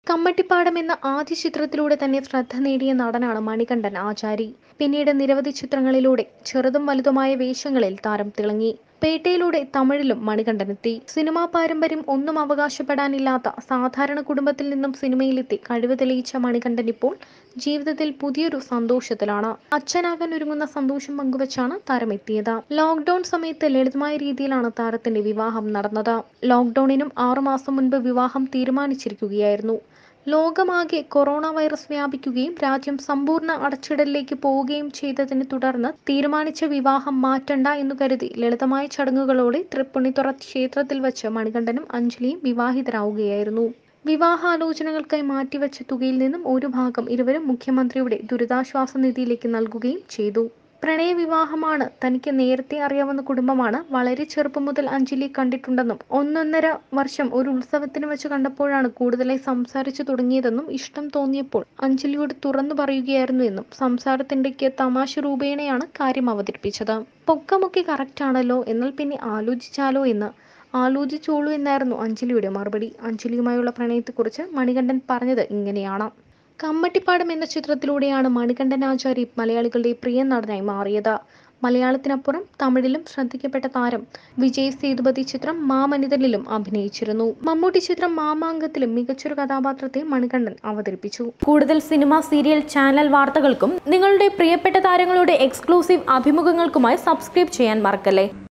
കമ്മട്ടിപ്പാടം എന്ന ആദ്യ ചിത്രത്തിലൂടെ തന്നെ ശ്രദ്ധ നേടിയ നടനാണ് മണികണ്ഠൻ ആചാരി പിന്നീട് നിരവധി ചിത്രങ്ങളിലൂടെ ചെറുതും വലുതുമായ വേഷങ്ങളിൽ താരം തിളങ്ങി പേട്ടയിലൂടെ തമിഴിലും മണികണ്ഠനെത്തി സിനിമാ പാരമ്പര്യം ഒന്നും അവകാശപ്പെടാനില്ലാത്ത സാധാരണ കുടുംബത്തിൽ നിന്നും സിനിമയിലെത്തി കഴിവ് തെളിയിച്ച മണികണ്ഠൻ ഇപ്പോൾ ജീവിതത്തിൽ പുതിയൊരു സന്തോഷത്തിലാണ് അച്ഛനാകാൻ ഒരുങ്ങുന്ന സന്തോഷം പങ്കുവച്ചാണ് താരം എത്തിയത് ലോക്ക്ഡൌൺ സമയത്ത് ലളിതമായ രീതിയിലാണ് താരത്തിന്റെ വിവാഹം നടന്നത് ലോക്ക്ഡൌണിനും ആറുമാസം മുൻപ് വിവാഹം തീരുമാനിച്ചിരിക്കുകയായിരുന്നു ലോകമാകെ കൊറോണ വൈറസ് വ്യാപിക്കുകയും രാജ്യം സമ്പൂർണ്ണ അടച്ചിടലിലേക്ക് പോവുകയും ചെയ്തതിനെ തുടർന്ന് തീരുമാനിച്ച വിവാഹം മാറ്റണ്ട എന്നു കരുതി ലളിതമായ ചടങ്ങുകളോടെ തൃപ്പുണിത്തുറ ക്ഷേത്രത്തിൽ വച്ച് മണികണ്ഠനും അഞ്ജലിയും വിവാഹിതരാവുകയായിരുന്നു വിവാഹാലോചനകൾക്കായി മാറ്റിവെച്ച തുകയിൽ നിന്നും ഒരു ഭാഗം ഇരുവരും മുഖ്യമന്ത്രിയുടെ ദുരിതാശ്വാസ നിധിയിലേക്ക് നൽകുകയും ചെയ്തു പ്രണയവിവാഹമാണ് തനിക്ക് നേരത്തെ അറിയാവുന്ന കുടുംബമാണ് വളരെ ചെറുപ്പം മുതൽ അഞ്ജലി കണ്ടിട്ടുണ്ടെന്നും ഒന്നൊന്നര വർഷം ഒരു ഉത്സവത്തിന് വെച്ച് കണ്ടപ്പോഴാണ് കൂടുതലായി സംസാരിച്ചു തുടങ്ങിയതെന്നും ഇഷ്ടം തോന്നിയപ്പോൾ അഞ്ജലിയോട് തുറന്നു പറയുകയായിരുന്നു എന്നും സംസാരത്തിൻ്റെക്ക് തമാശ രൂപേണയാണ് കാര്യം അവതരിപ്പിച്ചത് പൊക്കമൊക്കെ കറക്റ്റ് ആണല്ലോ എന്നാൽ പിന്നെ ആലോചിച്ചാലോ എന്ന് ആലോചിച്ചോളൂ എന്നായിരുന്നു അഞ്ജലിയുടെ മറുപടി അഞ്ജലിയുമായുള്ള പ്രണയത്തെക്കുറിച്ച് മണികണ്ഠൻ പറഞ്ഞത് ഇങ്ങനെയാണ് കമ്മട്ടിപ്പാടം എന്ന ചിത്രത്തിലൂടെയാണ് മണികണ്ഠൻ ആചാരി മലയാളികളുടെ പ്രിയ നടനായി മാറിയത് മലയാളത്തിനപ്പുറം തമിഴിലും ശ്രദ്ധിക്കപ്പെട്ട താരം വിജയ് സേതുപതി ചിത്രം മാമനിതലിലും അഭിനയിച്ചിരുന്നു മമ്മൂട്ടി ചിത്രം മാമാങ്കത്തിലും മികച്ചൊരു കഥാപാത്രത്തെ മണികണ്ഠൻ അവതരിപ്പിച്ചു കൂടുതൽ സിനിമ സീരിയൽ ചാനൽ വാർത്തകൾക്കും നിങ്ങളുടെ പ്രിയപ്പെട്ട താരങ്ങളുടെ എക്സ്ക്ലൂസീവ് അഭിമുഖങ്ങൾക്കുമായി സബ്സ്ക്രൈബ് ചെയ്യാൻ മറക്കല്ലേ